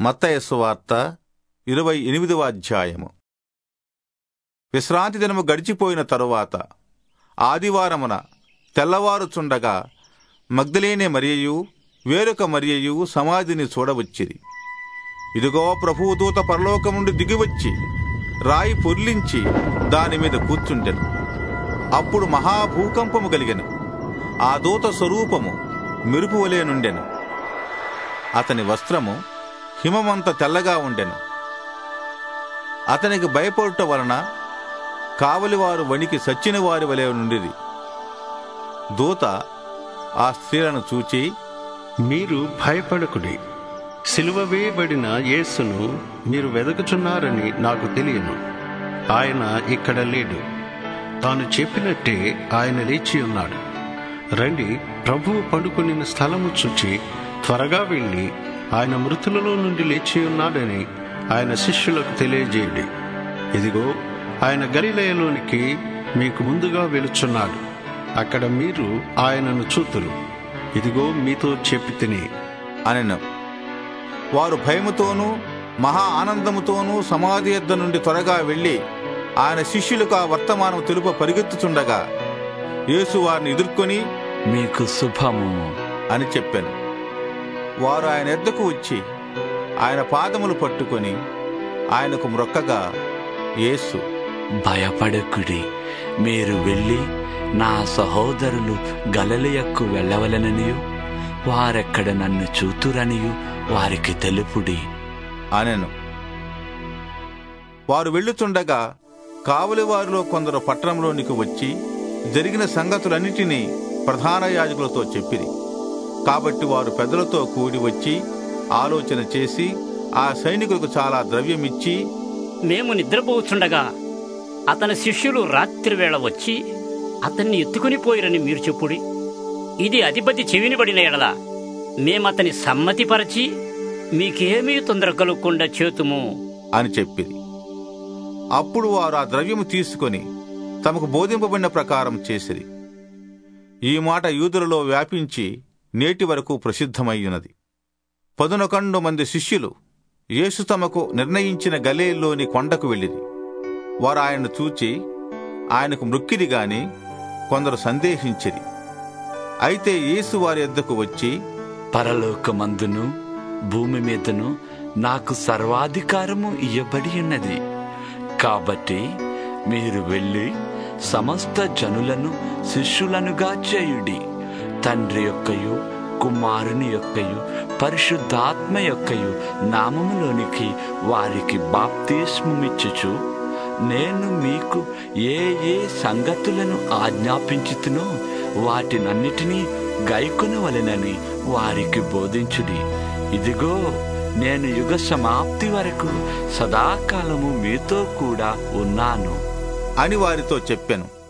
మత్తయస్సు వార్త ఇరవై ఎనిమిదవ అధ్యాయము విశ్రాంతి దినము గడిచిపోయిన తరువాత ఆదివారమున తెల్లవారుచుండగా మగ్ధలేనే మరియయు వేరొక మరియయు సమాధిని చూడవచ్చిరి ఇదిగో ప్రభువు దూత పరలోకం నుండి దిగివచ్చి రాయి పొర్లించి దాని మీద కూర్చుండెను అప్పుడు మహాభూకంపము కలిగెను ఆ దూత స్వరూపము మెరుపు వలె నుండెను అతని వస్త్రము హిమమంత తెల్లగా ఉండెను అతనికి భయపడుట వలన కావలివారు వణికి సచ్చిన వారి వలె నుండిది దూత ఆ స్త్రీలను చూచి మీరు భయపడకుడి సిలువ వేయబడిన యేసును మీరు వెదకుచున్నారని నాకు తెలియను ఆయన ఇక్కడ లేడు తాను చెప్పినట్టే ఆయన లేచి ఉన్నాడు రండి ప్రభువు పండుకుని స్థలము చూచి త్వరగా వెళ్ళి ఆయన మృతులలో నుండి లేచి ఉన్నాడని ఆయన శిష్యులకు తెలియజేయండి ఇదిగో ఆయన గలిలయలోనికి మీకు ముందుగా వెలుచున్నాడు అక్కడ మీరు ఆయనను చూతురు ఇదిగో మీతో చెప్పి తిని అనెను వారు భయముతోనూ మహా ఆనందముతోనూ సమాధి యొద్ద నుండి త్వరగా వెళ్ళి ఆయన శిష్యులకు ఆ వర్తమానం తెలుప పరిగెత్తుచుండగా యేసు వారిని ఎదుర్కొని మీకు శుభము అని చెప్పాను వారు ఆయన ఎద్దకు వచ్చి ఆయన పాదములు పట్టుకొని ఆయనకు మ్రొక్కగా యేసు భయపడకుడి మీరు వెళ్ళి నా సహోదరులు గలలియక్కు వెళ్ళవలననియు వారెక్కడ నన్ను చూతురనియు వారికి తెలుపుడి అనెను వారు వెళ్ళుచుండగా కావలి వారిలో కొందరు పట్టణంలోనికి వచ్చి జరిగిన సంగతులన్నిటినీ ప్రధాన యాజకులతో చెప్పిరి కాబట్టి వారు పెద్దలతో కూడి వచ్చి ఆలోచన చేసి ఆ సైనికులకు చాలా ద్రవ్యమిచ్చి మేము నిద్రపోచుండగా అతని శిష్యులు రాత్రివేళ వచ్చి అతన్ని ఎత్తుకుని పోయిరని మీరు చెప్పుడి ఇది అధిపతి చెవినిబడిన ఎడల మేమతని సమ్మతిపరచి మీకేమీ తొందర కలుగకుండా చేతుము అని చెప్పిరి అప్పుడు వారు ఆ ద్రవ్యము తీసుకొని తమకు బోధింపబడిన ప్రకారం చేసిరి ఈ మాట యూదులలో వ్యాపించి నేటి వరకు ప్రసిద్ధమయ్యున్నది పదునొకండు మంది శిష్యులు యేసు తమకు నిర్ణయించిన గలేలోని కొండకు వెళ్ళిరి వారు ఆయనను చూచి ఆయనకు మృక్కిరి గాని కొందరు సందేహించిరి అయితే యేసు వారి ఎద్దకు వచ్చి పరలోకమందును భూమి మీదను నాకు సర్వాధికారము ఇయ్యబడి ఉన్నది కాబట్టి మీరు వెళ్ళి సమస్త జనులను శిష్యులనుగా చేయుడి తండ్రి యొక్కయు కుమారుని యొక్కయు పరిశుద్ధాత్మ యొక్కయు నామములోనికి వారికి బాప్తిస్మమిచ్చుచు నేను మీకు ఏ ఏ సంగతులను ఆజ్ఞాపించుతునో వాటినన్నిటినీ గైకొనవలెనని వారికి బోధించుడి ఇదిగో నేను యుగ సమాప్తి వరకు సదాకాలము మీతో కూడా ఉన్నాను అని వారితో చెప్పాను